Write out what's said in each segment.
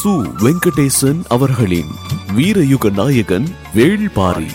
சு வெங்கடேசன் அவர்களின் வீரயுக நாயகன் வேள்பாரி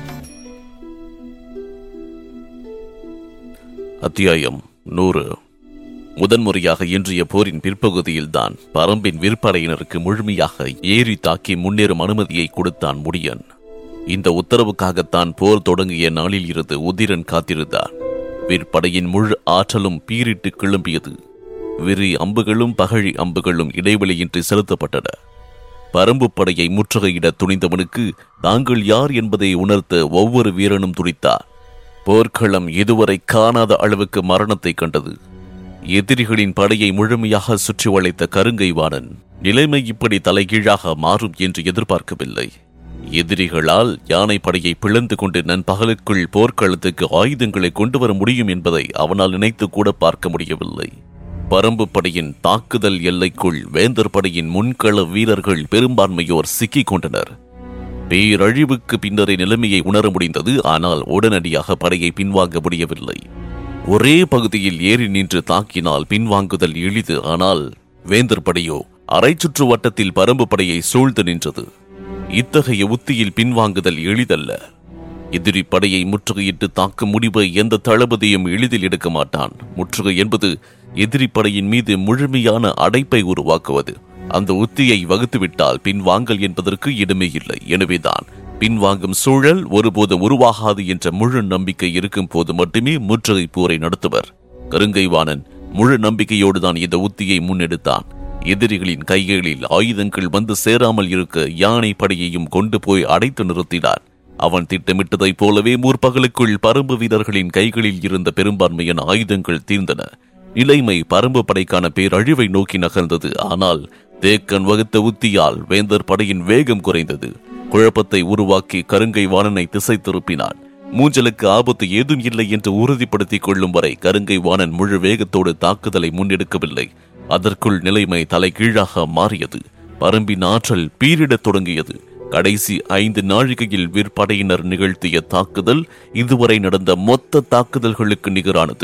அத்தியாயம் நூறு முதன்முறையாக இன்றைய போரின் பிற்பகுதியில்தான் பரம்பின் விற்படையினருக்கு முழுமையாக ஏறி தாக்கி முன்னேறும் அனுமதியை கொடுத்தான் முடியன் இந்த உத்தரவுக்காகத்தான் போர் தொடங்கிய நாளில் இருந்து உதிரன் காத்திருந்தான் விற்படையின் முழு ஆற்றலும் பீரிட்டு கிளம்பியது விரி அம்புகளும் பகழி அம்புகளும் இடைவெளியின்றி செலுத்தப்பட்டன பரம்பு படையை முற்றுகையிட துணிந்தவனுக்கு தாங்கள் யார் என்பதை உணர்த்த ஒவ்வொரு வீரனும் துடித்தார் போர்க்களம் இதுவரை காணாத அளவுக்கு மரணத்தை கண்டது எதிரிகளின் படையை முழுமையாக சுற்றி வளைத்த கருங்கை வாணன் நிலைமை இப்படி தலைகீழாக மாறும் என்று எதிர்பார்க்கவில்லை எதிரிகளால் யானை படையை பிளந்து கொண்டு நண்பகலுக்குள் போர்க்களத்துக்கு ஆயுதங்களை கொண்டு வர முடியும் என்பதை அவனால் நினைத்து கூட பார்க்க முடியவில்லை பரம்பு படையின் தாக்குதல் எல்லைக்குள் வேந்தர் படையின் முன்கள வீரர்கள் பெரும்பான்மையோர் சிக்கிக் கொண்டனர் பேரழிவுக்கு பின்னரே நிலைமையை உணர முடிந்தது ஆனால் உடனடியாக படையை பின்வாங்க முடியவில்லை ஒரே பகுதியில் ஏறி நின்று தாக்கினால் பின்வாங்குதல் எளிது ஆனால் வேந்தர் படையோ அரை சுற்று வட்டத்தில் பரம்பு படையை சூழ்ந்து நின்றது இத்தகைய உத்தியில் பின்வாங்குதல் எளிதல்ல எதிரி படையை முற்றுகையிட்டு தாக்கும் முடிவை எந்த தளபதியும் எளிதில் எடுக்க மாட்டான் முற்றுகை என்பது எதிரி படையின் மீது முழுமையான அடைப்பை உருவாக்குவது அந்த உத்தியை வகுத்துவிட்டால் பின்வாங்கல் என்பதற்கு இடமே இல்லை எனவேதான் பின்வாங்கும் சூழல் ஒருபோது உருவாகாது என்ற முழு நம்பிக்கை இருக்கும் போது மட்டுமே முற்றுகை போரை நடத்துவர் கருங்கைவாணன் முழு நம்பிக்கையோடு தான் இந்த உத்தியை முன்னெடுத்தான் எதிரிகளின் கைகளில் ஆயுதங்கள் வந்து சேராமல் இருக்க யானை படையையும் கொண்டு போய் அடைத்து நிறுத்தினார் அவன் திட்டமிட்டதைப் போலவே முற்பகலுக்குள் பரம்பு வீரர்களின் கைகளில் இருந்த பெரும்பான்மையான ஆயுதங்கள் தீர்ந்தன நிலைமை பரம்பு படைக்கான பேரழிவை நோக்கி நகர்ந்தது ஆனால் தேக்கன் வகுத்த உத்தியால் வேந்தர் படையின் வேகம் குறைந்தது குழப்பத்தை உருவாக்கி கருங்கை வாணனை திசை திருப்பினான் மூஞ்சலுக்கு ஆபத்து ஏதும் இல்லை என்று உறுதிப்படுத்திக் கொள்ளும் வரை கருங்கை வாணன் முழு வேகத்தோடு தாக்குதலை முன்னெடுக்கவில்லை அதற்குள் நிலைமை தலைகீழாக மாறியது பரம்பின் ஆற்றல் பீரிடத் தொடங்கியது கடைசி ஐந்து நாழிகையில் விற்படையினர் நிகழ்த்திய தாக்குதல் இதுவரை நடந்த மொத்த தாக்குதல்களுக்கு நிகரானது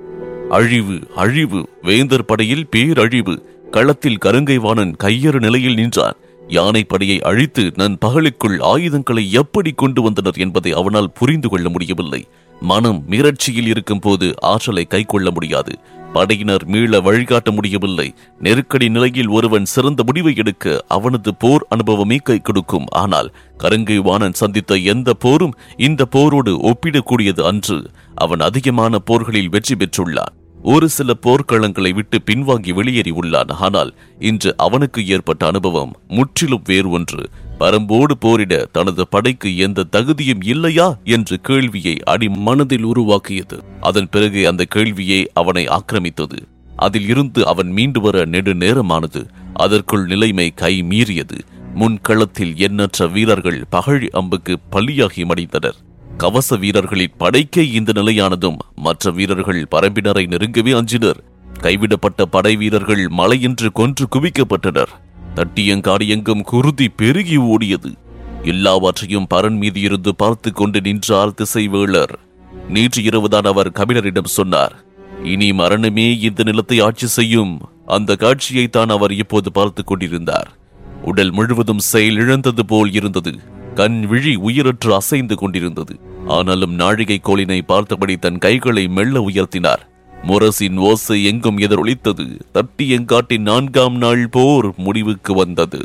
அழிவு அழிவு வேந்தர் படையில் பேரழிவு களத்தில் கருங்கைவாணன் கையறு நிலையில் நின்றான் யானை படையை அழித்து நன் பகலுக்குள் ஆயுதங்களை எப்படி கொண்டு வந்தனர் என்பதை அவனால் புரிந்து கொள்ள முடியவில்லை மனம் மிரட்சியில் இருக்கும் போது ஆற்றலை கை கொள்ள முடியாது படையினர் மீள வழிகாட்ட முடியவில்லை நெருக்கடி நிலையில் ஒருவன் சிறந்த முடிவை எடுக்க அவனது போர் அனுபவமே கை கொடுக்கும் ஆனால் கருங்கை வாணன் சந்தித்த எந்த போரும் இந்த போரோடு ஒப்பிடக்கூடியது அன்று அவன் அதிகமான போர்களில் வெற்றி பெற்றுள்ளான் ஒரு சில போர்க்களங்களை விட்டு பின்வாங்கி வெளியேறி உள்ளான் ஆனால் இன்று அவனுக்கு ஏற்பட்ட அனுபவம் முற்றிலும் வேறு ஒன்று பரம்போடு போரிட தனது படைக்கு எந்த தகுதியும் இல்லையா என்ற கேள்வியை அடி மனதில் உருவாக்கியது அதன் பிறகு அந்த கேள்வியே அவனை ஆக்கிரமித்தது அதில் இருந்து அவன் மீண்டு வர நெடு நேரமானது அதற்குள் நிலைமை கை மீறியது முன்களத்தில் எண்ணற்ற வீரர்கள் பகழி அம்புக்கு பலியாகி மடிந்தனர் கவச வீரர்களின் படைக்கே இந்த நிலையானதும் மற்ற வீரர்கள் பரம்பினரை நெருங்கவே அஞ்சினர் கைவிடப்பட்ட படை வீரர்கள் மலையின்று கொன்று குவிக்கப்பட்டனர் தட்டியங்காடியெங்கும் குருதி பெருகி ஓடியது எல்லாவற்றையும் பரன் மீது இருந்து பார்த்து கொண்டு நின்றார் திசைவேளர் நேற்று இரவுதான் அவர் கபிலரிடம் சொன்னார் இனி மரணமே இந்த நிலத்தை ஆட்சி செய்யும் அந்த காட்சியை தான் அவர் இப்போது பார்த்து கொண்டிருந்தார் உடல் முழுவதும் செயல் இழந்தது போல் இருந்தது கண் விழி உயிரற்று அசைந்து கொண்டிருந்தது ஆனாலும் நாழிகை கோளினை பார்த்தபடி தன் கைகளை மெல்ல உயர்த்தினார் முரசின் ஓசை எங்கும் எதிரொலித்தது தட்டியங்காட்டின் நான்காம் நாள் போர் முடிவுக்கு வந்தது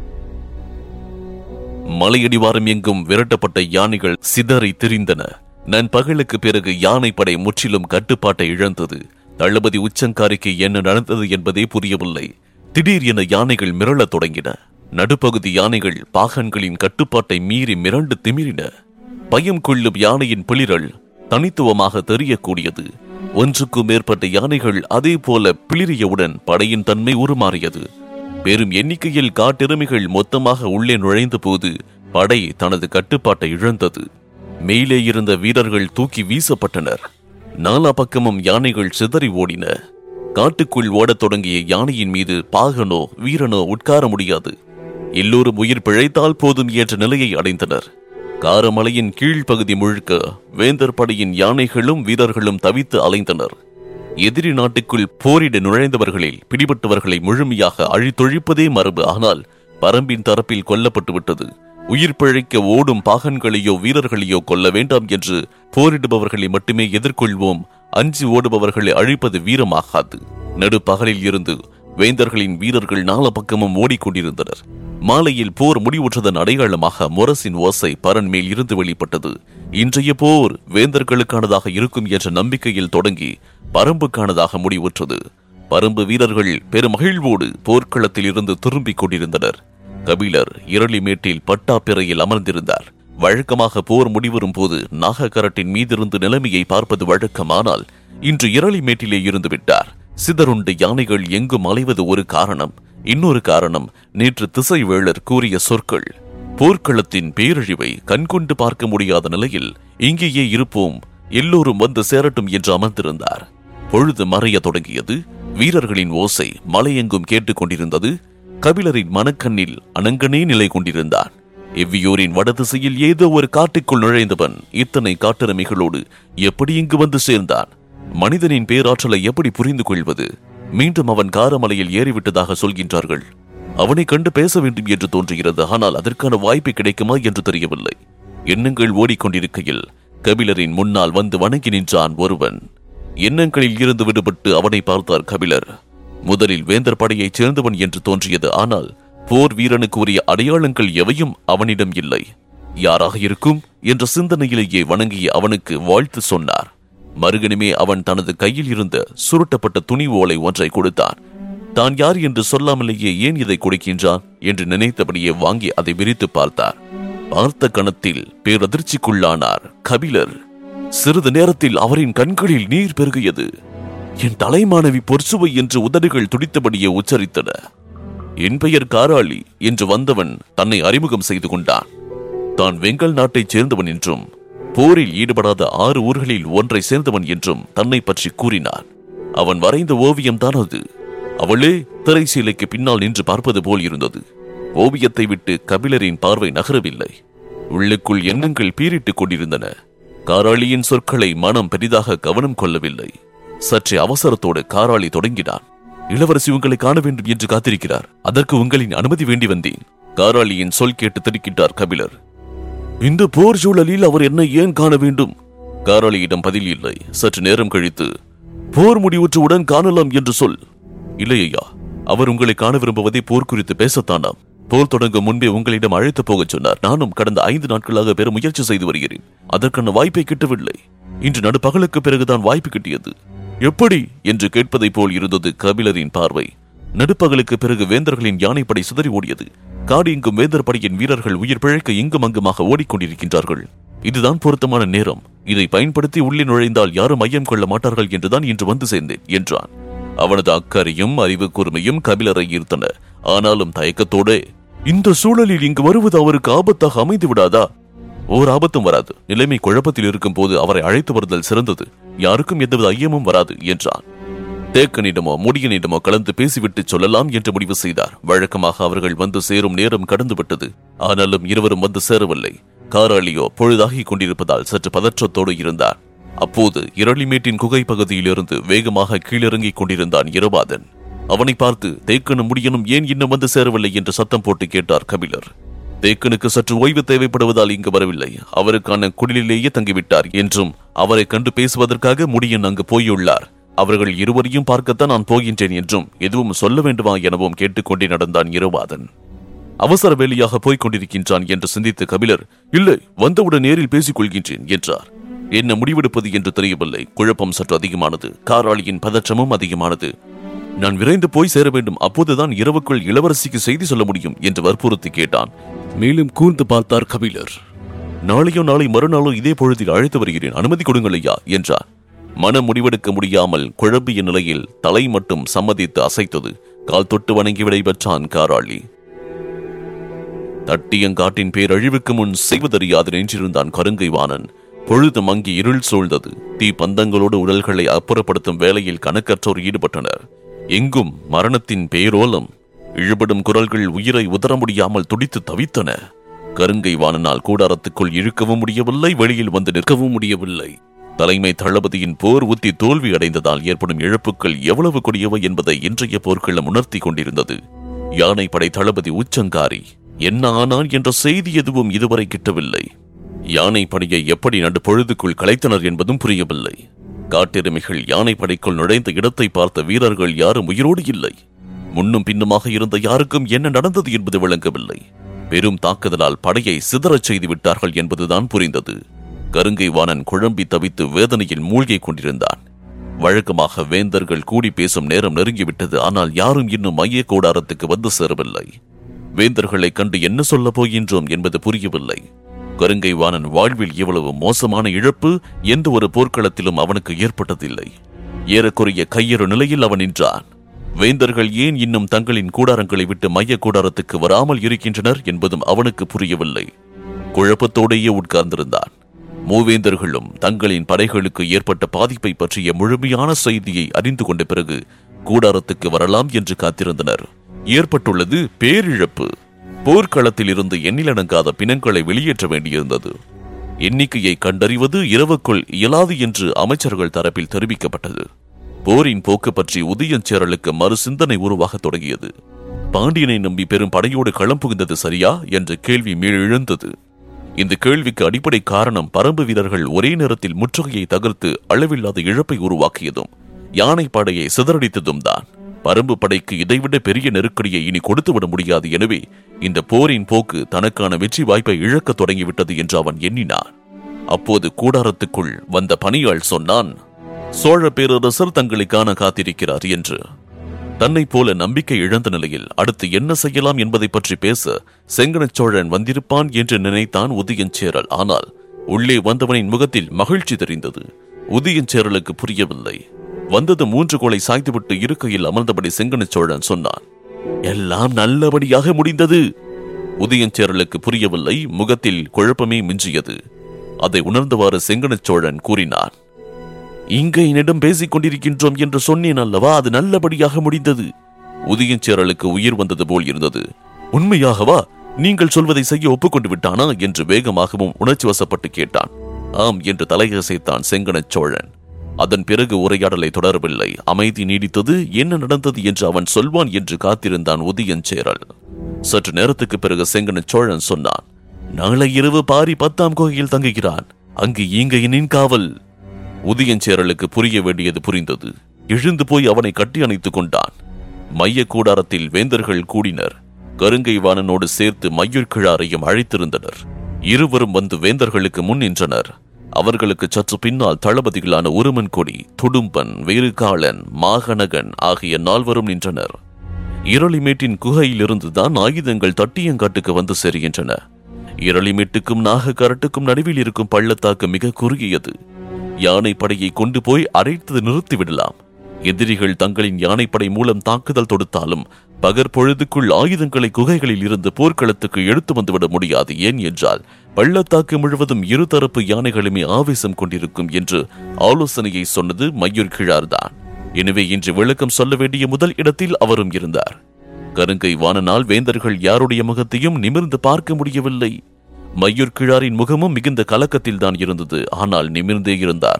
மலையடிவாரம் எங்கும் விரட்டப்பட்ட யானைகள் சிதறி திரிந்தன நண்பகலுக்கு பிறகு யானைப்படை முற்றிலும் கட்டுப்பாட்டை இழந்தது தளபதி உச்சங்காரிக்கு என்ன நடந்தது என்பதே புரியவில்லை திடீர் என யானைகள் மிரளத் தொடங்கின நடுப்பகுதி யானைகள் பாகன்களின் கட்டுப்பாட்டை மீறி மிரண்டு திமிரின பயம் கொள்ளும் யானையின் பிளிரல் தனித்துவமாக தெரியக்கூடியது ஒன்றுக்கும் மேற்பட்ட யானைகள் அதே போல பிளிரியவுடன் படையின் தன்மை உருமாறியது பெரும் எண்ணிக்கையில் காட்டெருமைகள் மொத்தமாக உள்ளே நுழைந்த போது படை தனது கட்டுப்பாட்டை இழந்தது மேலே இருந்த வீரர்கள் தூக்கி வீசப்பட்டனர் நாலா பக்கமும் யானைகள் சிதறி ஓடின காட்டுக்குள் ஓடத் தொடங்கிய யானையின் மீது பாகனோ வீரனோ உட்கார முடியாது எல்லோரும் உயிர் பிழைத்தால் போதும் என்ற நிலையை அடைந்தனர் காரமலையின் கீழ்ப்பகுதி முழுக்க வேந்தர் படையின் யானைகளும் வீரர்களும் தவித்து அலைந்தனர் எதிரி நாட்டுக்குள் போரிட நுழைந்தவர்களில் பிடிபட்டவர்களை முழுமையாக அழித்தொழிப்பதே மரபு ஆனால் பரம்பின் தரப்பில் கொல்லப்பட்டு விட்டது உயிர் பிழைக்க ஓடும் பாகன்களையோ வீரர்களையோ கொல்ல வேண்டாம் என்று போரிடுபவர்களை மட்டுமே எதிர்கொள்வோம் அஞ்சு ஓடுபவர்களை அழிப்பது வீரமாகாது நடுப்பகலில் இருந்து வேந்தர்களின் வீரர்கள் நாலா பக்கமும் ஓடிக்கொண்டிருந்தனர் மாலையில் போர் முடிவுற்றதன் அடையாளமாக முரசின் ஓசை பரன் மேல் இருந்து வெளிப்பட்டது இன்றைய போர் வேந்தர்களுக்கானதாக இருக்கும் என்ற நம்பிக்கையில் தொடங்கி பரம்புக்கானதாக முடிவுற்றது பரம்பு வீரர்கள் பெருமகிழ்வோடு போர்க்களத்தில் இருந்து திரும்பிக் கொண்டிருந்தனர் கபிலர் இரளிமேட்டில் பட்டாப்பிறையில் அமர்ந்திருந்தார் வழக்கமாக போர் முடிவரும் போது நாகக்கரட்டின் மீதிருந்து நிலைமையை பார்ப்பது வழக்கமானால் இன்று இரளிமேட்டிலே இருந்து விட்டார் சிதறுண்டு யானைகள் எங்கும் அலைவது ஒரு காரணம் இன்னொரு காரணம் நேற்று திசைவேளர் கூறிய சொற்கள் போர்க்களத்தின் பேரழிவை கண்கொண்டு பார்க்க முடியாத நிலையில் இங்கேயே இருப்போம் எல்லோரும் வந்து சேரட்டும் என்று அமர்ந்திருந்தார் பொழுது மறைய தொடங்கியது வீரர்களின் ஓசை மலையெங்கும் கேட்டுக்கொண்டிருந்தது கபிலரின் மனக்கண்ணில் அனங்கனே நிலை கொண்டிருந்தான் எவ்வியூரின் வடதிசையில் ஏதோ ஒரு காட்டுக்குள் நுழைந்தவன் இத்தனை காட்டெருமைகளோடு எப்படி இங்கு வந்து சேர்ந்தான் மனிதனின் பேராற்றலை எப்படி புரிந்து கொள்வது மீண்டும் அவன் காரமலையில் ஏறிவிட்டதாக சொல்கின்றார்கள் அவனை கண்டு பேச வேண்டும் என்று தோன்றுகிறது ஆனால் அதற்கான வாய்ப்பு கிடைக்குமா என்று தெரியவில்லை எண்ணங்கள் ஓடிக்கொண்டிருக்கையில் கபிலரின் முன்னால் வந்து வணங்கி நின்றான் ஒருவன் எண்ணங்களில் இருந்து விடுபட்டு அவனை பார்த்தார் கபிலர் முதலில் வேந்தர் படையைச் சேர்ந்தவன் என்று தோன்றியது ஆனால் போர் வீரனுக்கு உரிய அடையாளங்கள் எவையும் அவனிடம் இல்லை யாராக இருக்கும் என்ற சிந்தனையிலேயே வணங்கிய அவனுக்கு வாழ்த்து சொன்னார் மறுகணமே அவன் தனது கையில் இருந்த சுருட்டப்பட்ட துணி ஓலை ஒன்றை கொடுத்தான் தான் யார் என்று சொல்லாமலேயே ஏன் இதை கொடுக்கின்றான் என்று நினைத்தபடியே வாங்கி அதை விரித்து பார்த்தார் பார்த்த கணத்தில் பேரதிர்ச்சிக்குள்ளானார் கபிலர் சிறிது நேரத்தில் அவரின் கண்களில் நீர் பெருகியது என் தலைமானவி பொற்சுவை என்று உதடுகள் துடித்தபடியே உச்சரித்தன என் பெயர் காராளி என்று வந்தவன் தன்னை அறிமுகம் செய்து கொண்டான் தான் வெங்கல் நாட்டைச் சேர்ந்தவன் என்றும் போரில் ஈடுபடாத ஆறு ஊர்களில் ஒன்றை சேர்ந்தவன் என்றும் தன்னை பற்றி கூறினான் அவன் வரைந்த ஓவியம்தான் அது அவளே திரைசீலைக்கு பின்னால் நின்று பார்ப்பது போல் இருந்தது ஓவியத்தை விட்டு கபிலரின் பார்வை நகரவில்லை உள்ளுக்குள் எண்ணங்கள் பீறிட்டுக் கொண்டிருந்தன காராளியின் சொற்களை மனம் பெரிதாக கவனம் கொள்ளவில்லை சற்றே அவசரத்தோடு காராளி தொடங்கினான் இளவரசி உங்களை காண வேண்டும் என்று காத்திருக்கிறார் அதற்கு உங்களின் அனுமதி வேண்டி வந்தேன் காராளியின் சொல் கேட்டு திடுக்கிட்டார் கபிலர் இந்த போர் சூழலில் அவர் என்னை ஏன் காண வேண்டும் காராளியிடம் பதில் இல்லை சற்று நேரம் கழித்து போர் முடிவுற்றவுடன் காணலாம் என்று சொல் இல்லை ஐயா அவர் உங்களை காண விரும்புவதை போர் குறித்து பேசத்தானாம் போர் தொடங்கும் முன்பே உங்களிடம் அழைத்து போகச் சொன்னார் நானும் கடந்த ஐந்து நாட்களாக பெரும் முயற்சி செய்து வருகிறேன் அதற்கான வாய்ப்பை கிட்டவில்லை இன்று நடுப்பகலுக்கு பிறகுதான் வாய்ப்பு கிட்டியது எப்படி என்று கேட்பதைப் போல் இருந்தது கபிலரின் பார்வை நடுப்பகலுக்கு பிறகு வேந்தர்களின் யானைப்படை சிதறி ஓடியது காடு இங்கும் வேந்தர் படையின் வீரர்கள் உயிர் பிழைக்க இங்கும் அங்குமாக ஓடிக்கொண்டிருக்கின்றார்கள் இதுதான் பொருத்தமான நேரம் இதை பயன்படுத்தி உள்ளே நுழைந்தால் யாரும் ஐயம் கொள்ள மாட்டார்கள் என்றுதான் இன்று வந்து சேர்ந்தேன் என்றான் அவனது அக்கறையும் அறிவு கூர்மையும் கபிலரை ஈர்த்தன ஆனாலும் தயக்கத்தோடு இந்த சூழலில் இங்கு வருவது அவருக்கு ஆபத்தாக அமைந்து விடாதா ஓர் ஆபத்தும் வராது நிலைமை குழப்பத்தில் இருக்கும் போது அவரை அழைத்து வருதல் சிறந்தது யாருக்கும் எந்தவித ஐயமும் வராது என்றான் தேக்கனிடமோ முடியனிடமோ கலந்து பேசிவிட்டு சொல்லலாம் என்று முடிவு செய்தார் வழக்கமாக அவர்கள் வந்து சேரும் நேரம் கடந்து விட்டது ஆனாலும் இருவரும் வந்து சேரவில்லை காராளியோ பொழுதாகிக் கொண்டிருப்பதால் சற்று பதற்றத்தோடு இருந்தார் அப்போது இரளிமேட்டின் குகை பகுதியிலிருந்து வேகமாக கீழிறங்கிக் கொண்டிருந்தான் இரவாதன் அவனை பார்த்து தேக்கனும் முடியனும் ஏன் இன்னும் வந்து சேரவில்லை என்று சத்தம் போட்டு கேட்டார் கபிலர் தேக்கனுக்கு சற்று ஓய்வு தேவைப்படுவதால் இங்கு வரவில்லை அவருக்கான குடிலிலேயே தங்கிவிட்டார் என்றும் அவரை கண்டு பேசுவதற்காக முடியன் அங்கு போயுள்ளார் அவர்கள் இருவரையும் பார்க்கத்தான் நான் போகின்றேன் என்றும் எதுவும் சொல்ல வேண்டுமா எனவும் கேட்டுக்கொண்டே நடந்தான் இரவாதன் அவசர வேலையாக போய்க் கொண்டிருக்கின்றான் என்று சிந்தித்த கபிலர் இல்லை வந்தவுடன் நேரில் பேசிக் கொள்கின்றேன் என்றார் என்ன முடிவெடுப்பது என்று தெரியவில்லை குழப்பம் சற்று அதிகமானது காராளியின் பதற்றமும் அதிகமானது நான் விரைந்து போய் சேர வேண்டும் அப்போதுதான் இரவுக்குள் இளவரசிக்கு செய்தி சொல்ல முடியும் என்று வற்புறுத்தி கேட்டான் மேலும் கூர்ந்து பார்த்தார் கபிலர் நாளையோ நாளை மறுநாளோ இதே பொழுதில் அழைத்து வருகிறேன் அனுமதி கொடுங்கள் ஐயா என்றார் மனம் முடிவெடுக்க முடியாமல் குழம்பிய நிலையில் தலை மட்டும் சம்மதித்து அசைத்தது கால் தொட்டு வணங்கி விடைபெற்றான் காராளி தட்டியங்காட்டின் பேரழிவுக்கு முன் செய்வதறியாது நின்றிருந்தான் கருங்கை வாணன் பொழுது மங்கி இருள் சூழ்ந்தது தீ பந்தங்களோடு உடல்களை அப்புறப்படுத்தும் வேலையில் கணக்கற்றோர் ஈடுபட்டனர் எங்கும் மரணத்தின் பேரோலம் இழுபடும் குரல்கள் உயிரை உதற முடியாமல் துடித்து தவித்தன கருங்கை வாணனால் கூடாரத்துக்குள் இழுக்கவும் முடியவில்லை வெளியில் வந்து நிற்கவும் முடியவில்லை தலைமை தளபதியின் போர் உத்தி தோல்வி அடைந்ததால் ஏற்படும் இழப்புகள் எவ்வளவு கொடியவை என்பதை இன்றைய போர்க்களம் உணர்த்தி கொண்டிருந்தது யானைப்படை தளபதி உச்சங்காரி என்ன ஆனான் என்ற செய்தி எதுவும் இதுவரை கிட்டவில்லை யானைப்படையை எப்படி நடு பொழுதுக்குள் கலைத்தனர் என்பதும் புரியவில்லை காட்டெருமைகள் யானைப்படைக்குள் நுழைந்த இடத்தை பார்த்த வீரர்கள் யாரும் உயிரோடு இல்லை முன்னும் பின்னுமாக இருந்த யாருக்கும் என்ன நடந்தது என்பது விளங்கவில்லை பெரும் தாக்குதலால் படையை சிதறச் செய்து விட்டார்கள் என்பதுதான் புரிந்தது கருங்கை வாணன் குழம்பி தவித்து வேதனையில் மூழ்கிக் கொண்டிருந்தான் வழக்கமாக வேந்தர்கள் கூடி பேசும் நேரம் நெருங்கிவிட்டது ஆனால் யாரும் இன்னும் மைய கூடாரத்துக்கு வந்து சேரவில்லை வேந்தர்களை கண்டு என்ன சொல்லப் போகின்றோம் என்பது புரியவில்லை கருங்கை வாணன் வாழ்வில் இவ்வளவு மோசமான இழப்பு எந்த ஒரு போர்க்களத்திலும் அவனுக்கு ஏற்பட்டதில்லை ஏறக்குறைய கையறு நிலையில் அவன் நின்றான் வேந்தர்கள் ஏன் இன்னும் தங்களின் கூடாரங்களை விட்டு மைய கூடாரத்துக்கு வராமல் இருக்கின்றனர் என்பதும் அவனுக்கு புரியவில்லை குழப்பத்தோடேயே உட்கார்ந்திருந்தான் மூவேந்தர்களும் தங்களின் படைகளுக்கு ஏற்பட்ட பாதிப்பை பற்றிய முழுமையான செய்தியை அறிந்து கொண்ட பிறகு கூடாரத்துக்கு வரலாம் என்று காத்திருந்தனர் ஏற்பட்டுள்ளது பேரிழப்பு போர்க்களத்தில் இருந்து எண்ணிலடங்காத பிணங்களை வெளியேற்ற வேண்டியிருந்தது எண்ணிக்கையை கண்டறிவது இரவுக்குள் இயலாது என்று அமைச்சர்கள் தரப்பில் தெரிவிக்கப்பட்டது போரின் போக்கு பற்றி உதயஞ்சேரலுக்கு மறு சிந்தனை உருவாகத் தொடங்கியது பாண்டியனை நம்பி பெரும் படையோடு களம் புகுந்தது சரியா என்ற கேள்வி மீழெழுந்தது இந்த கேள்விக்கு அடிப்படை காரணம் பரம்பு வீரர்கள் ஒரே நேரத்தில் முற்றுகையை தகர்த்து அளவில்லாத இழப்பை உருவாக்கியதும் யானை படையை சிதறடித்ததும் தான் பரம்பு படைக்கு இதைவிட பெரிய நெருக்கடியை இனி கொடுத்துவிட முடியாது எனவே இந்த போரின் போக்கு தனக்கான வெற்றி வாய்ப்பை இழக்கத் தொடங்கிவிட்டது என்று அவன் எண்ணினான் அப்போது கூடாரத்துக்குள் வந்த பணியாள் சொன்னான் சோழ பேரரசர் தங்களை காண காத்திருக்கிறார் என்று தன்னைப் போல நம்பிக்கை இழந்த நிலையில் அடுத்து என்ன செய்யலாம் என்பதை பற்றி பேச செங்கனச் சோழன் வந்திருப்பான் என்று நினைத்தான் உதயஞ்சேரல் ஆனால் உள்ளே வந்தவனின் முகத்தில் மகிழ்ச்சி தெரிந்தது உதயஞ்சேரலுக்கு புரியவில்லை வந்தது மூன்று கோலை சாய்த்துவிட்டு இருக்கையில் அமர்ந்தபடி செங்கனச் சோழன் சொன்னான் எல்லாம் நல்லபடியாக முடிந்தது உதயஞ்சேரலுக்கு புரியவில்லை முகத்தில் குழப்பமே மிஞ்சியது அதை உணர்ந்தவாறு செங்கனச் சோழன் கூறினான் இங்க என்னிடம் பேசிக் கொண்டிருக்கின்றோம் என்று சொன்னேன் அல்லவா அது நல்லபடியாக முடிந்தது உதயஞ்சேரலுக்கு உயிர் வந்தது போல் இருந்தது உண்மையாகவா நீங்கள் சொல்வதை செய்ய ஒப்புக்கொண்டு விட்டானா என்று வேகமாகவும் உணர்ச்சி வசப்பட்டு கேட்டான் ஆம் என்று தலையசைத்தான் செங்கனச் சோழன் அதன் பிறகு உரையாடலை தொடரவில்லை அமைதி நீடித்தது என்ன நடந்தது என்று அவன் சொல்வான் என்று காத்திருந்தான் உதயஞ்சேரல் சற்று நேரத்துக்கு பிறகு செங்கனச் சோழன் சொன்னான் நாளை இரவு பாரி பத்தாம் கோகையில் தங்குகிறான் அங்கு ஈங்கையனின் காவல் உதயஞ்சேரலுக்கு புரிய வேண்டியது புரிந்தது எழுந்து போய் அவனை கட்டி அணைத்துக் கொண்டான் மைய கூடாரத்தில் வேந்தர்கள் கூடினர் கருங்கை வாணனோடு சேர்த்து மையூர் கிழாரையும் அழைத்திருந்தனர் இருவரும் வந்து வேந்தர்களுக்கு முன் நின்றனர் அவர்களுக்கு சற்று பின்னால் தளபதிகளான உருமன் கொடி துடும்பன் வேறுகாலன் மாகனகன் ஆகிய நால்வரும் நின்றனர் இரளிமேட்டின் குகையிலிருந்துதான் ஆயுதங்கள் தட்டியங்காட்டுக்கு வந்து சேர்கின்றன இரளிமேட்டுக்கும் நாகக்கரட்டுக்கும் நடுவில் இருக்கும் பள்ளத்தாக்கு மிக குறுகியது யானை படையை கொண்டு போய் அரைத்து நிறுத்தி விடலாம் எதிரிகள் தங்களின் யானைப்படை மூலம் தாக்குதல் தொடுத்தாலும் பகற்பொழுதுக்குள் ஆயுதங்களை குகைகளில் இருந்து போர்க்களத்துக்கு எடுத்து வந்துவிட முடியாது ஏன் என்றால் பள்ளத்தாக்கு முழுவதும் இருதரப்பு யானைகளுமே ஆவேசம் கொண்டிருக்கும் என்று ஆலோசனையை சொன்னது மயூர் கிழார்தான் எனவே இன்று விளக்கம் சொல்ல வேண்டிய முதல் இடத்தில் அவரும் இருந்தார் கருங்கை வாணனால் வேந்தர்கள் யாருடைய முகத்தையும் நிமிர்ந்து பார்க்க முடியவில்லை மையூர் கிழாரின் முகமும் மிகுந்த கலக்கத்தில் தான் இருந்தது ஆனால் நிமிர்ந்தே இருந்தார்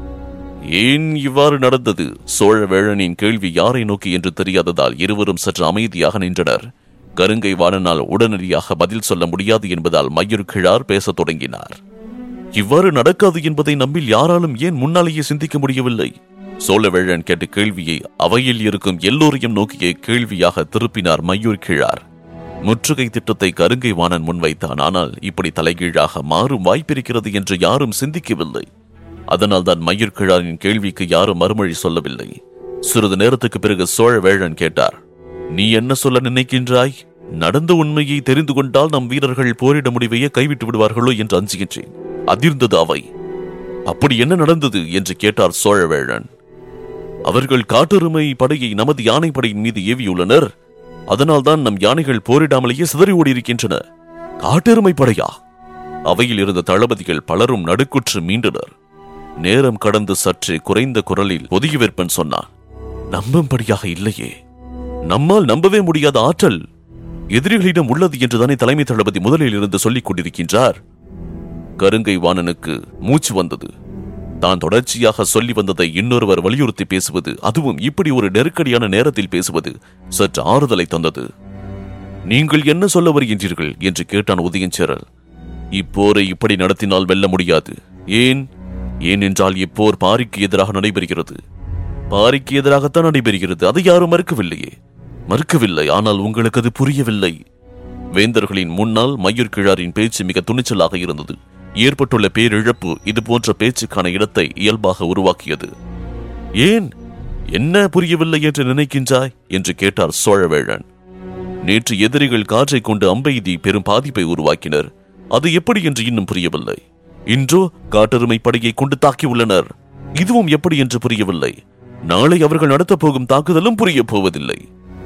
ஏன் இவ்வாறு நடந்தது சோழ வேழனின் கேள்வி யாரை நோக்கி என்று தெரியாததால் இருவரும் சற்று அமைதியாக நின்றனர் கருங்கை வாணனால் உடனடியாக பதில் சொல்ல முடியாது என்பதால் மையூர் கிழார் பேசத் தொடங்கினார் இவ்வாறு நடக்காது என்பதை நம்மில் யாராலும் ஏன் முன்னாலேயே சிந்திக்க முடியவில்லை சோழவேழன் கேட்ட கேள்வியை அவையில் இருக்கும் எல்லோரையும் நோக்கிய கேள்வியாக திருப்பினார் மையூர் கிழார் முற்றுகை திட்டத்தை கருங்கை வாணன் முன்வைத்தான் ஆனால் இப்படி தலைகீழாக மாறும் வாய்ப்பிருக்கிறது என்று யாரும் சிந்திக்கவில்லை அதனால் தான் மயூர் கிழாரின் கேள்விக்கு யாரும் மறுமொழி சொல்லவில்லை சிறிது நேரத்துக்கு பிறகு சோழவேழன் கேட்டார் நீ என்ன சொல்ல நினைக்கின்றாய் நடந்த உண்மையை தெரிந்து கொண்டால் நம் வீரர்கள் போரிட முடிவையே கைவிட்டு விடுவார்களோ என்று அஞ்சுகின்றேன் அதிர்ந்தது அவை அப்படி என்ன நடந்தது என்று கேட்டார் சோழவேழன் அவர்கள் காட்டெருமை படையை நமது யானை படையின் மீது ஏவியுள்ளனர் அதனால்தான் நம் யானைகள் போரிடாமலேயே சிதறி ஓடியிருக்கின்றன காட்டெருமை படையா அவையில் இருந்த தளபதிகள் பலரும் நடுக்குற்று மீண்டனர் நேரம் கடந்து சற்று குறைந்த குரலில் ஒதுகிவிற்பன் சொன்னான் நம்பும்படியாக இல்லையே நம்மால் நம்பவே முடியாத ஆற்றல் எதிரிகளிடம் உள்ளது என்றுதானே தலைமை தளபதி முதலில் இருந்து சொல்லிக் கொண்டிருக்கின்றார் கருங்கை வாணனுக்கு மூச்சு வந்தது தான் தொடர்ச்சியாக சொல்லி வந்ததை இன்னொருவர் வலியுறுத்தி பேசுவது அதுவும் இப்படி ஒரு நெருக்கடியான நேரத்தில் பேசுவது சற்று ஆறுதலை தந்தது நீங்கள் என்ன சொல்ல வருகின்றீர்கள் என்று கேட்டான் உதயஞ்சேரல் இப்போரை இப்படி நடத்தினால் வெல்ல முடியாது ஏன் ஏனென்றால் இப்போர் பாரிக்கு எதிராக நடைபெறுகிறது பாரிக்கு எதிராகத்தான் நடைபெறுகிறது அதை யாரும் மறுக்கவில்லையே மறுக்கவில்லை ஆனால் உங்களுக்கு அது புரியவில்லை வேந்தர்களின் முன்னால் மயூர் கிழாரின் பேச்சு மிக துணிச்சலாக இருந்தது ஏற்பட்டுள்ள பேரிழப்பு இது போன்ற பேச்சுக்கான இடத்தை இயல்பாக உருவாக்கியது ஏன் என்ன புரியவில்லை என்று நினைக்கின்றாய் என்று கேட்டார் சோழவேழன் நேற்று எதிரிகள் காற்றை கொண்டு அம்பெய்தி பெரும் பாதிப்பை உருவாக்கினர் அது எப்படி என்று இன்னும் புரியவில்லை இன்றோ காட்டெருமை படையை கொண்டு தாக்கியுள்ளனர் இதுவும் எப்படி என்று புரியவில்லை நாளை அவர்கள் நடத்தப் போகும் தாக்குதலும் புரியப் போவதில்லை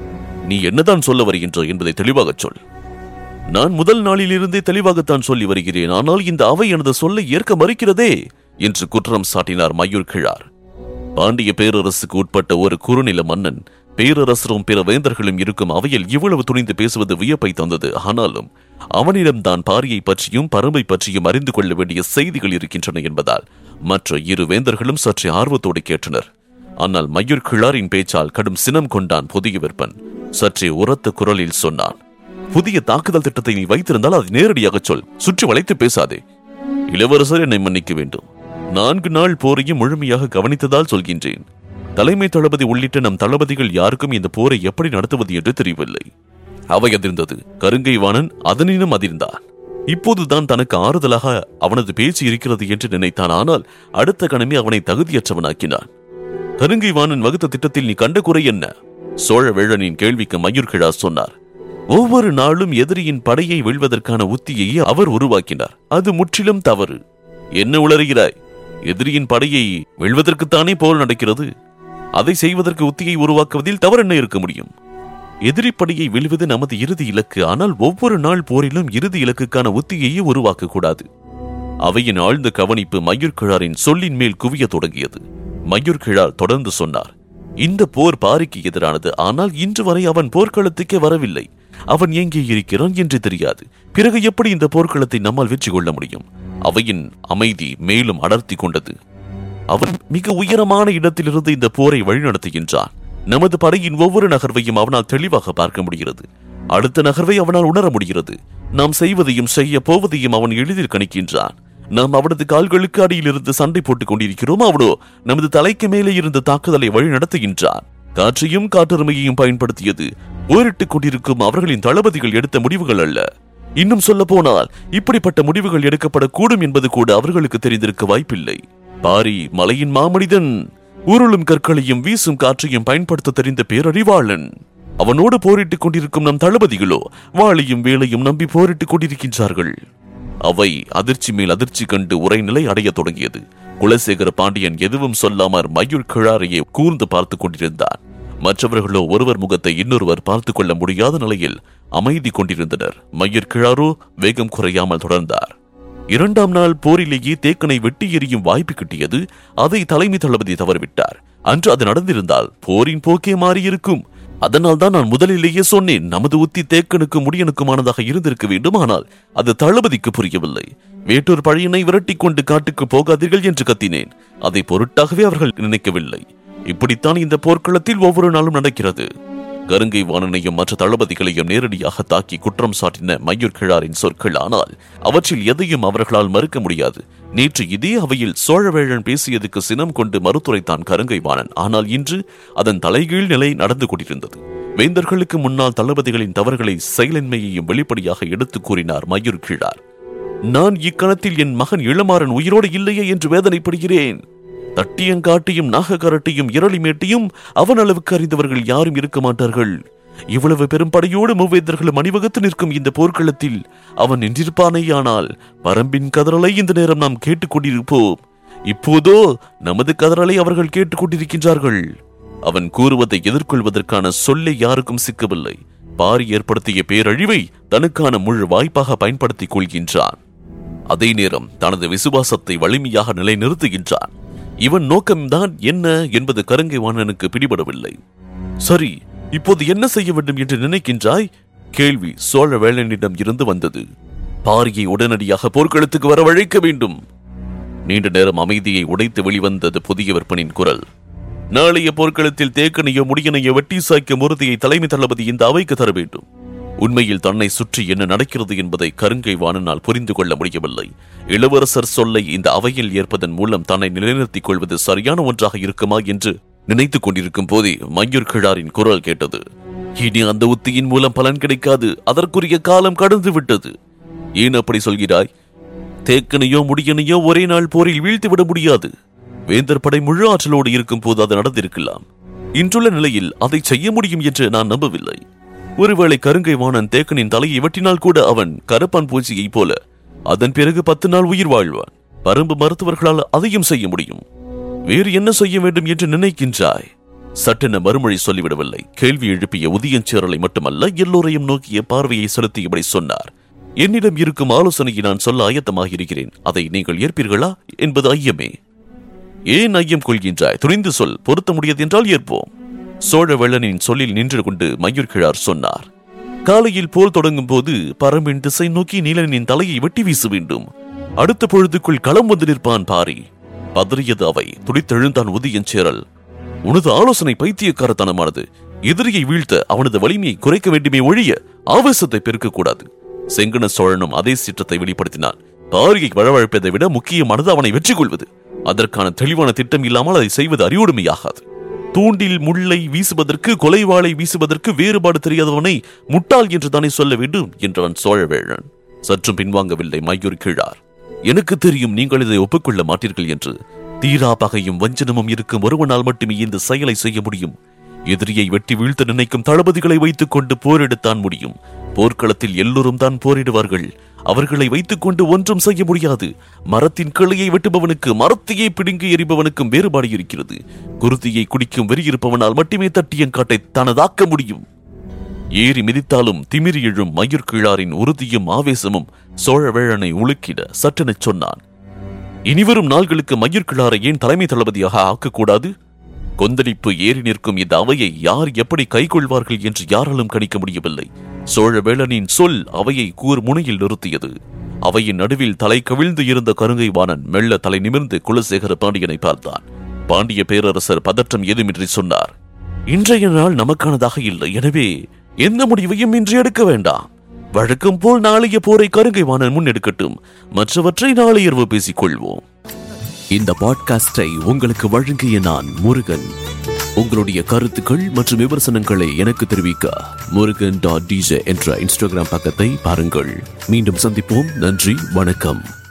நீ என்னதான் சொல்ல வருகின்ற என்பதை தெளிவாகச் சொல் நான் முதல் நாளிலிருந்தே தெளிவாகத்தான் சொல்லி வருகிறேன் ஆனால் இந்த அவை எனது சொல்லை ஏற்க மறுக்கிறதே என்று குற்றம் சாட்டினார் மயூர் கிழார் பாண்டிய பேரரசுக்கு உட்பட்ட ஒரு குறுநில மன்னன் பேரரசரும் பிற வேந்தர்களும் இருக்கும் அவையில் இவ்வளவு துணிந்து பேசுவது வியப்பை தந்தது ஆனாலும் அவனிடம் தான் பாரியை பற்றியும் பரம்பை பற்றியும் அறிந்து கொள்ள வேண்டிய செய்திகள் இருக்கின்றன என்பதால் மற்ற இரு வேந்தர்களும் சற்றே ஆர்வத்தோடு கேட்டனர் ஆனால் மயூர் கிழாரின் பேச்சால் கடும் சினம் கொண்டான் புதிய விற்பன் சற்றே உரத்த குரலில் சொன்னான் புதிய தாக்குதல் திட்டத்தை நீ வைத்திருந்தால் அதை நேரடியாக சொல் சுற்றி வளைத்து பேசாதே இளவரசர் என்னை மன்னிக்க வேண்டும் நான்கு நாள் போரையும் முழுமையாக கவனித்ததால் சொல்கின்றேன் தலைமை தளபதி உள்ளிட்ட நம் தளபதிகள் யாருக்கும் இந்த போரை எப்படி நடத்துவது என்று தெரியவில்லை அவை அதிர்ந்தது கருங்கை வாணன் அதனினும் அதிர்ந்தான் இப்போதுதான் தனக்கு ஆறுதலாக அவனது பேச்சு இருக்கிறது என்று நினைத்தான் ஆனால் அடுத்த கணமே அவனை தகுதியற்றவனாக்கினான் கருங்கை வாணன் வகுத்த திட்டத்தில் நீ கண்ட குறை என்ன சோழ வேழனின் கேள்விக்கு மயூர் கிழா சொன்னார் ஒவ்வொரு நாளும் எதிரியின் படையை வெல்வதற்கான உத்தியை அவர் உருவாக்கினார் அது முற்றிலும் தவறு என்ன உளறுகிறாய் எதிரியின் படையை வெல்வதற்குத்தானே போர் நடக்கிறது அதை செய்வதற்கு உத்தியை உருவாக்குவதில் தவறு என்ன இருக்க முடியும் எதிரி படையை வெல்வது நமது இறுதி இலக்கு ஆனால் ஒவ்வொரு நாள் போரிலும் இறுதி இலக்குக்கான உத்தியையே உருவாக்க கூடாது அவையின் ஆழ்ந்த கவனிப்பு மயூர் கிழாரின் சொல்லின் மேல் குவிய தொடங்கியது மயூர் கிழார் தொடர்ந்து சொன்னார் இந்த போர் பாரிக்கு எதிரானது ஆனால் இன்று வரை அவன் போர்க்களத்துக்கே வரவில்லை அவன் எங்கே இருக்கிறான் என்று தெரியாது பிறகு எப்படி இந்த போர்க்களத்தை நம்மால் வெற்றி கொள்ள முடியும் அவையின் அமைதி மேலும் அடர்த்தி கொண்டது அவன் மிக உயரமான இடத்திலிருந்து இந்த போரை வழிநடத்துகின்றான் நமது படையின் ஒவ்வொரு நகர்வையும் அவனால் தெளிவாக பார்க்க முடிகிறது அடுத்த நகர்வை அவனால் உணர முடிகிறது நாம் செய்வதையும் செய்ய போவதையும் அவன் எளிதில் கணிக்கின்றான் நாம் அவனது கால்களுக்கு அடியில் இருந்து சண்டை போட்டுக் கொண்டிருக்கிறோம் அவனோ நமது தலைக்கு மேலே இருந்த தாக்குதலை வழி நடத்துகின்றான் காற்றையும் காட்டெருமையையும் பயன்படுத்தியது போரிட்டுக் கொண்டிருக்கும் அவர்களின் தளபதிகள் எடுத்த முடிவுகள் அல்ல இன்னும் சொல்ல போனால் இப்படிப்பட்ட முடிவுகள் எடுக்கப்படக்கூடும் என்பது கூட அவர்களுக்கு தெரிந்திருக்க வாய்ப்பில்லை பாரி மலையின் மாமனிதன் உருளும் கற்களையும் வீசும் காற்றையும் பயன்படுத்த தெரிந்த பேரறிவாளன் அவனோடு போரிட்டுக் கொண்டிருக்கும் நம் தளபதிகளோ வாளையும் வேலையும் நம்பி போரிட்டுக் கொண்டிருக்கின்றார்கள் அவை அதிர்ச்சி மேல் அதிர்ச்சி கண்டு உரைநிலை அடையத் தொடங்கியது குலசேகர பாண்டியன் எதுவும் சொல்லாமற் மயூர் கிழாரையே கூர்ந்து பார்த்துக் கொண்டிருந்தான் மற்றவர்களோ ஒருவர் முகத்தை இன்னொருவர் பார்த்துக் கொள்ள முடியாத நிலையில் அமைதி கொண்டிருந்தனர் மயூர் கிழாரோ வேகம் குறையாமல் தொடர்ந்தார் இரண்டாம் நாள் போரிலேயே தேக்கனை வெட்டி எறியும் வாய்ப்பு கிட்டியது அதை தலைமை தளபதி தவறிவிட்டார் அன்று அது நடந்திருந்தால் போரின் போக்கே மாறியிருக்கும் அதனால் தான் நான் முதலிலேயே சொன்னேன் நமது உத்தி தேக்கனுக்கு முடியனுக்குமானதாக இருந்திருக்க வேண்டும் ஆனால் அது தளபதிக்கு புரியவில்லை வேட்டூர் பழையனை விரட்டிக் கொண்டு காட்டுக்கு போகாதீர்கள் என்று கத்தினேன் அதை பொருட்டாகவே அவர்கள் நினைக்கவில்லை இப்படித்தான் இந்த போர்க்களத்தில் ஒவ்வொரு நாளும் நடக்கிறது கருங்கை வாணனையும் மற்ற தளபதிகளையும் நேரடியாக தாக்கி குற்றம் சாட்டின மயூர் கிழாரின் சொற்கள் ஆனால் அவற்றில் எதையும் அவர்களால் மறுக்க முடியாது நேற்று இதே அவையில் சோழவேழன் பேசியதுக்கு சினம் கொண்டு மறுத்துரைத்தான் கருங்கை வாணன் ஆனால் இன்று அதன் தலைகீழ் நிலை நடந்து கொண்டிருந்தது வேந்தர்களுக்கு முன்னால் தளபதிகளின் தவறுகளை செயலின்மையையும் வெளிப்படையாக எடுத்துக் கூறினார் மயூர் கிழார் நான் இக்கணத்தில் என் மகன் இளமாறன் உயிரோடு இல்லையே என்று வேதனைப்படுகிறேன் தட்டியங்காட்டியும் நாகக்கரட்டையும் இரளிமேட்டையும் அவன் அளவுக்கு அறிந்தவர்கள் யாரும் இருக்க மாட்டார்கள் இவ்வளவு பெரும் படையோடு மூவேந்தர்களும் அணிவகுத்து நிற்கும் இந்த போர்க்களத்தில் அவன் நின்றிருப்பானேயானால் பரம்பின் கதறலை இந்த நேரம் நாம் கேட்டுக்கொண்டிருப்போம் இப்போதோ நமது கதறலை அவர்கள் கேட்டுக்கொண்டிருக்கின்றார்கள் அவன் கூறுவதை எதிர்கொள்வதற்கான சொல்லை யாருக்கும் சிக்கவில்லை பாரி ஏற்படுத்திய பேரழிவை தனக்கான முழு வாய்ப்பாக பயன்படுத்திக் கொள்கின்றான் அதே நேரம் தனது விசுவாசத்தை வலிமையாக நிலைநிறுத்துகின்றான் இவன் நோக்கம்தான் என்ன என்பது கருங்கை வாணனுக்கு பிடிபடவில்லை சரி இப்போது என்ன செய்ய வேண்டும் என்று நினைக்கின்றாய் கேள்வி சோழ வேளனிடம் இருந்து வந்தது பாரியை உடனடியாக போர்க்களத்துக்கு வரவழைக்க வேண்டும் நீண்ட நேரம் அமைதியை உடைத்து வெளிவந்தது புதிய விற்பனின் குரல் நாளைய போர்க்களத்தில் தேக்கனையோ முடியனையோ வெட்டி சாய்க்கும் உறுதியை தலைமை தளபதி இந்த அவைக்கு தர வேண்டும் உண்மையில் தன்னை சுற்றி என்ன நடக்கிறது என்பதை கருங்கை வாணனால் புரிந்து கொள்ள முடியவில்லை இளவரசர் சொல்லை இந்த அவையில் ஏற்பதன் மூலம் தன்னை நிலைநிறுத்திக் கொள்வது சரியான ஒன்றாக இருக்குமா என்று நினைத்துக் கொண்டிருக்கும் போதே மயூர் கிழாரின் குரல் கேட்டது இனி அந்த உத்தியின் மூலம் பலன் கிடைக்காது அதற்குரிய காலம் கடந்து விட்டது ஏன் அப்படி சொல்கிறாய் தேக்கனையோ முடியனையோ ஒரே நாள் போரில் வீழ்த்திவிட முடியாது வேந்தர் படை முழு ஆற்றலோடு இருக்கும் போது அது நடந்திருக்கலாம் இன்றுள்ள நிலையில் அதை செய்ய முடியும் என்று நான் நம்பவில்லை ஒருவேளை கருங்கை வாணன் தேக்கனின் தலையை வெட்டினால் கூட அவன் கரப்பான் பூச்சியைப் போல அதன் பிறகு பத்து நாள் உயிர் வாழ்வான் பரும்பு மருத்துவர்களால் அதையும் செய்ய முடியும் வேறு என்ன செய்ய வேண்டும் என்று நினைக்கின்றாய் சட்டென மறுமொழி சொல்லிவிடவில்லை கேள்வி எழுப்பிய உதயஞ்சேரலை மட்டுமல்ல எல்லோரையும் நோக்கிய பார்வையை செலுத்தியபடி சொன்னார் என்னிடம் இருக்கும் ஆலோசனையை நான் சொல்ல ஆயத்தமாக இருக்கிறேன் அதை நீங்கள் ஏற்பீர்களா என்பது ஐயமே ஏன் ஐயம் கொள்கின்றாய் துணிந்து சொல் பொருத்த முடியாது என்றால் ஏற்போம் சோழவேளனின் சொல்லில் நின்று கொண்டு மயூர் கிழார் சொன்னார் காலையில் போல் தொடங்கும் போது பரம்பின் திசை நோக்கி நீலனின் தலையை வெட்டி வீச வேண்டும் அடுத்த பொழுதுக்குள் களம் வந்து நிற்பான் பாரி பதறியது அவை துடித்தெழுந்தான் உதயன் சேரல் உனது ஆலோசனை பைத்தியக்காரத்தனமானது எதிரியை வீழ்த்த அவனது வலிமையை குறைக்க வேண்டுமே ஒழிய ஆவேசத்தை பெருக்கக்கூடாது செங்கன சோழனும் அதே சீற்றத்தை வெளிப்படுத்தினான் பாரியை வழவழைப்பதை விட முக்கியமானது அவனை வெற்றி கொள்வது அதற்கான தெளிவான திட்டம் இல்லாமல் அதை செய்வது அறிவுடைமையாகாது தூண்டில் முள்ளை வீசுவதற்கு கொலைவாளை வீசுவதற்கு வேறுபாடு தெரியாதவனை முட்டாள் என்று தானே சொல்ல வேண்டும் என்றவன் சோழவேழன் சற்றும் பின்வாங்கவில்லை மயூர் கிழார் எனக்கு தெரியும் நீங்கள் இதை ஒப்புக்கொள்ள மாட்டீர்கள் என்று தீரா பகையும் வஞ்சனமும் இருக்கும் ஒருவனால் மட்டுமே இந்த செயலை செய்ய முடியும் எதிரியை வெட்டி வீழ்த்த நினைக்கும் தளபதிகளை வைத்துக் கொண்டு போரிடத்தான் முடியும் போர்க்களத்தில் எல்லோரும் தான் போரிடுவார்கள் அவர்களை வைத்துக் கொண்டு ஒன்றும் செய்ய முடியாது மரத்தின் கிளையை வெட்டுபவனுக்கு மரத்தையே பிடுங்கி எறிபவனுக்கும் வேறுபாடு இருக்கிறது குருதியை குடிக்கும் வெறி இருப்பவனால் மட்டுமே தட்டியங்காட்டை தனதாக்க முடியும் ஏறி மிதித்தாலும் திமிரி எழும் மயூர் கிழாரின் உறுதியும் ஆவேசமும் சோழவேழனை உலுக்கிட சட்டெனச் சொன்னான் இனிவரும் நாள்களுக்கு மயூர் கிழாரை ஏன் தலைமை தளபதியாக ஆக்கக்கூடாது கொந்தளிப்பு ஏறி நிற்கும் இந்த அவையை யார் எப்படி கைக்கொள்வார்கள் என்று யாராலும் கணிக்க முடியவில்லை சோழவேளனின் சொல் அவையை கூர் முனையில் நிறுத்தியது அவையின் நடுவில் தலை கவிழ்ந்து இருந்த கருங்கை வாணன் மெல்ல தலை நிமிர்ந்து குலசேகர பாண்டியனை பார்த்தான் பாண்டிய பேரரசர் பதற்றம் ஏதுமின்றி சொன்னார் இன்றைய நாள் நமக்கானதாக இல்லை எனவே எந்த முடிவையும் இன்று எடுக்க வேண்டாம் வழக்கம் போல் நாளைய போரை கருங்கை வாணன் முன்னெடுக்கட்டும் மற்றவற்றை நாளை இரவு பேசிக் கொள்வோம் இந்த பாட்காஸ்டை உங்களுக்கு வழங்கிய நான் முருகன் உங்களுடைய கருத்துக்கள் மற்றும் விமர்சனங்களை எனக்கு தெரிவிக்க முருகன் டாட் டிஜே என்ற இன்ஸ்டாகிராம் பக்கத்தை பாருங்கள் மீண்டும் சந்திப்போம் நன்றி வணக்கம்